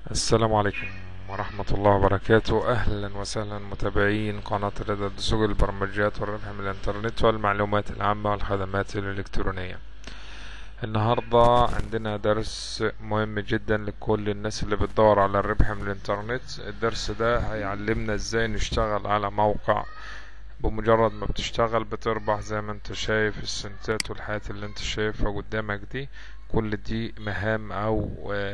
السلام عليكم ورحمة الله وبركاته أهلا وسهلا متابعين قناة رضا الدسوق البرمجيات والربح من الإنترنت والمعلومات العامة والخدمات الإلكترونية النهاردة عندنا درس مهم جدا لكل الناس اللي بتدور على الربح من الإنترنت الدرس ده هيعلمنا ازاي نشتغل على موقع بمجرد ما بتشتغل بتربح زي ما انت شايف السنتات والحياة اللي انت شايفها قدامك دي كل دي مهام او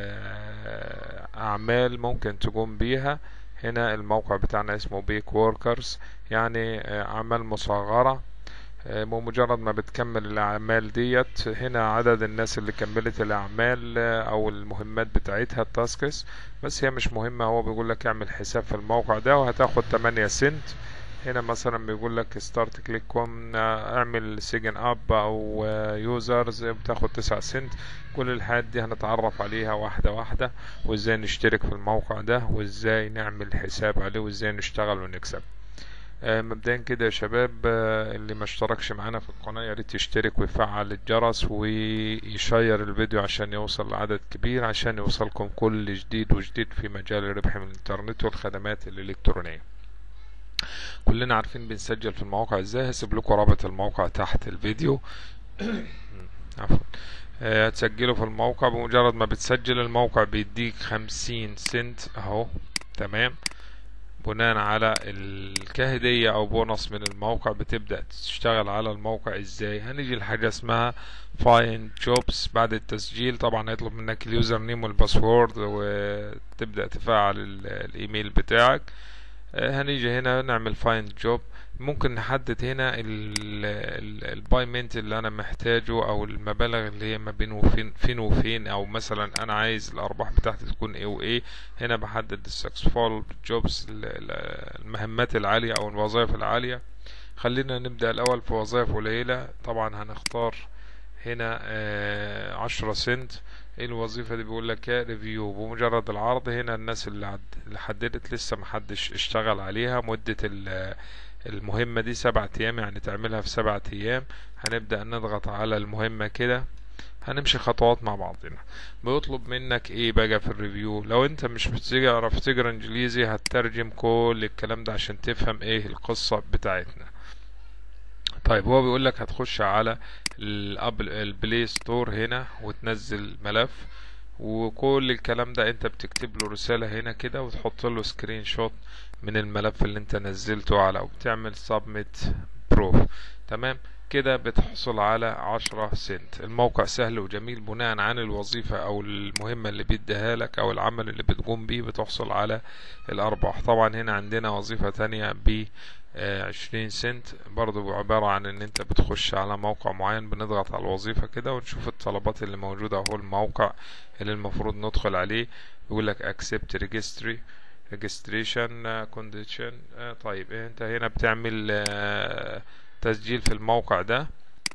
اعمال ممكن تقوم بيها هنا الموقع بتاعنا اسمه بيك ووركرز يعني اعمال مصغرة بمجرد ما بتكمل الاعمال ديت هنا عدد الناس اللي كملت الاعمال او المهمات بتاعتها التاسكس بس هي مش مهمة هو بيقول لك اعمل حساب في الموقع ده وهتاخد 8 سنت هنا مثلا بيقول لك ستارت كليك كوم اعمل سيجن اب او يوزرز بتاخد تسعة سنت كل الحاجات دي هنتعرف عليها واحدة واحدة وازاي نشترك في الموقع ده وازاي نعمل حساب عليه وازاي نشتغل ونكسب آه مبدئيا كده يا شباب آه اللي ما اشتركش معانا في القناة يا ريت يشترك ويفعل الجرس ويشير الفيديو عشان يوصل لعدد كبير عشان يوصلكم كل جديد وجديد في مجال الربح من الانترنت والخدمات الالكترونية كلنا عارفين بنسجل في المواقع ازاي هسيب لكم رابط الموقع تحت الفيديو عفوا هتسجلوا في الموقع بمجرد ما بتسجل الموقع بيديك خمسين سنت اهو تمام بناء على الكهدية او بونص من الموقع بتبدأ تشتغل على الموقع ازاي هنيجي لحاجة اسمها فاين جوبس بعد التسجيل طبعا هيطلب منك اليوزر نيم والباسورد وتبدأ تفعل الايميل بتاعك هنيجي هنا نعمل فايند جوب ممكن نحدد هنا البايمنت اللي انا محتاجه او المبالغ اللي هي ما بين وفين فين وفين او مثلا انا عايز الارباح بتاعتي تكون ايه وايه هنا بحدد السكسفول جوبس المهمات العالية او الوظائف العالية خلينا نبدأ الاول في وظائف قليلة طبعا هنختار هنا عشرة سنت الوظيفة دي بيقول لك ريفيو بمجرد العرض هنا الناس اللي, عد... اللي حددت لسه محدش اشتغل عليها مدة المهمة دي سبعة ايام يعني تعملها في سبعة ايام هنبدأ نضغط على المهمة كده هنمشي خطوات مع بعضنا بيطلب منك ايه بقى في الريفيو لو انت مش بتعرف تقرا انجليزي هتترجم كل الكلام ده عشان تفهم ايه القصة بتاعتنا طيب هو بيقول لك هتخش على الابل البلاي ستور هنا وتنزل ملف وكل الكلام ده انت بتكتب له رسالة هنا كده وتحط له سكرين شوت من الملف اللي انت نزلته على وبتعمل سبميت بروف تمام كده بتحصل على عشرة سنت الموقع سهل وجميل بناء عن الوظيفة او المهمة اللي بيديها لك او العمل اللي بتقوم بيه بتحصل على الارباح طبعا هنا عندنا وظيفة تانية ب عشرين سنت برضو عبارة عن ان انت بتخش على موقع معين بنضغط على الوظيفة كده ونشوف الطلبات اللي موجودة اهو الموقع اللي المفروض ندخل عليه يقول لك accept registry registration condition طيب انت هنا بتعمل تسجيل في الموقع ده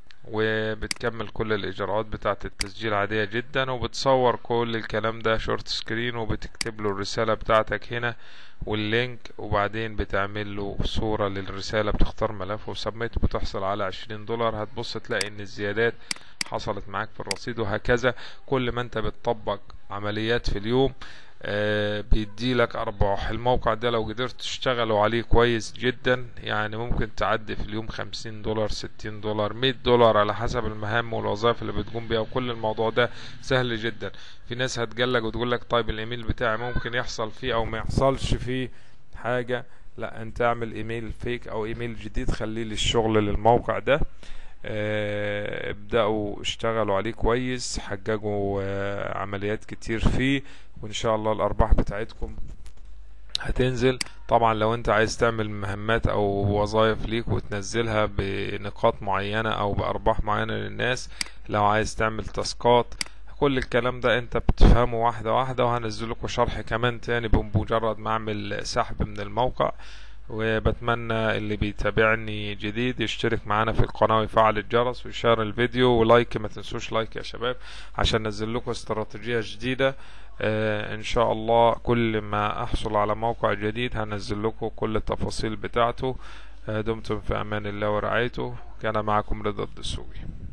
وبتكمل كل الاجراءات بتاعه التسجيل عادية جدا وبتصور كل الكلام ده شورت سكرين وبتكتب له الرسالة بتاعتك هنا واللينك وبعدين بتعمل له صورة للرسالة بتختار ملف وسبميت بتحصل على عشرين دولار هتبص تلاقي ان الزيادات حصلت معاك في الرصيد وهكذا كل ما انت بتطبق عمليات في اليوم آه بيدي لك ارباح الموقع ده لو قدرت تشتغلوا عليه كويس جدا يعني ممكن تعدي في اليوم خمسين دولار ستين دولار مية دولار على حسب المهام والوظائف اللي بتقوم بيها وكل الموضوع ده سهل جدا في ناس هتجلج وتقول لك طيب الايميل بتاعي ممكن يحصل فيه او ما يحصلش فيه حاجة لا انت اعمل ايميل فيك او ايميل جديد خليه للشغل للموقع ده اه ابدأوا اشتغلوا عليه كويس حججوا اه عمليات كتير فيه وان شاء الله الارباح بتاعتكم هتنزل طبعا لو انت عايز تعمل مهمات او وظائف ليك وتنزلها بنقاط معينة او بارباح معينة للناس لو عايز تعمل تاسكات كل الكلام ده انت بتفهمه واحدة واحدة وهنزل لكم شرح كمان تاني بمجرد ما اعمل سحب من الموقع وبتمنى اللي بيتابعني جديد يشترك معانا في القناة ويفعل الجرس ويشار الفيديو ولايك ما تنسوش لايك يا شباب عشان ننزل لكم استراتيجية جديدة آه ان شاء الله كل ما احصل على موقع جديد هنزل لكم كل التفاصيل بتاعته آه دمتم في امان الله ورعايته كان معكم رضا الدسوقي